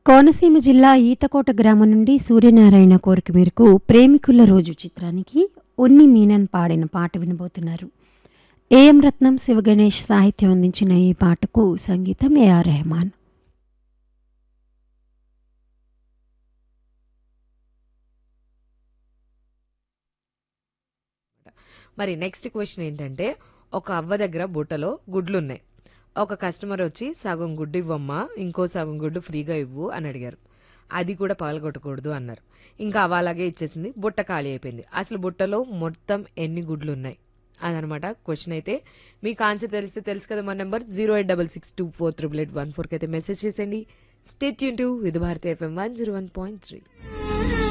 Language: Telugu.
కోనసీమ జిల్లా ఈతకోట గ్రామం నుండి సూర్యనారాయణ కోరిక మేరకు ప్రేమికుల రోజు చిత్రానికి ఉన్ని మీనన్ పాడిన పాట వినబోతున్నారు ఏఎం రత్నం శివగణేష్ సాహిత్యం అందించిన ఈ పాటకు సంగీతం ఏఆర్ రెహమాన్ మరి నెక్స్ట్ క్వశ్చన్ ఏంటంటే ఒక అవ్వ దగ్గర బుట్టలో గుడ్లు ఉన్నాయి ఒక కస్టమర్ వచ్చి సగం గుడ్డు ఇవ్వమ్మా ఇంకో సగం గుడ్డు ఫ్రీగా ఇవ్వు అని అడిగారు అది కూడా పగలగొట్టకూడదు అన్నారు ఇంకా అవ్వ అలాగే ఇచ్చేసింది బుట్ట ఖాళీ అయిపోయింది అసలు బుట్టలో మొత్తం ఎన్ని గుడ్లు ఉన్నాయి అదనమాట క్వశ్చన్ అయితే మీకు ఆన్సర్ తెలిస్తే తెలుసు కదా మా number zero eight double six two four triple eight one ఫోర్కి అయితే మెసేజ్ చేసేయండి స్టేట్ యూన్ to Vividh Bharati FM one zero one point three